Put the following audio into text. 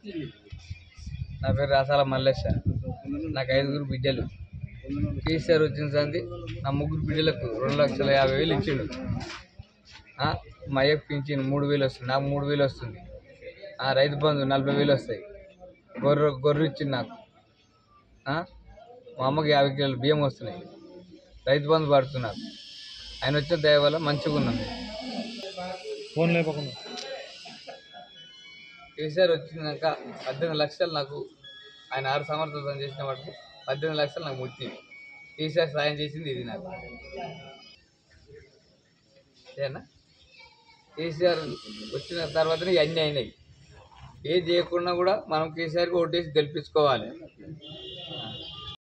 నా పేరు రాసాల మల్లేశ నాకు ఐదుగురు బిడ్డలు కేసీఆర్ వచ్చిన సంది నా ముగ్గురు బిడ్డలకు రెండు లక్షల యాభై వేలు ఇచ్చిండు ఆ, మా అయ్యకు పింఛన్ మూడు వేలు వస్తుంది నాకు మూడు వేలు వస్తుంది ఆ, రైతు బంధు నలభై వేలు వస్తాయి గొర్రె గొర్రె ఇచ్చింది నాకు ఆ, మా అమ్మకి యాభై కిలోలు బియ్యం వస్తున్నాయి రైతు బంధు పడుతున్నారు ఆయన వచ్చిన దయ వల్ల మంచిగా ఉన్నాం ఫోన్ లేపకుండా కేసీఆర్ వచ్చినాక పద్దెనిమిది లక్షలు నాకు ఆయన ఆరు సంవత్సరాలు చేసిన వాటికి పద్దెనిమిది లక్షలు నాకు ముట్టింది కేసీఆర్ సాయం చేసింది ఇది నాకు ఏనా కేసీఆర్ వచ్చిన తర్వాతనే ఇవన్నీ అయినాయి ఏది చేయకుండా కూడా మనం కేసీఆర్కి ఓటేసి గెలిపించుకోవాలి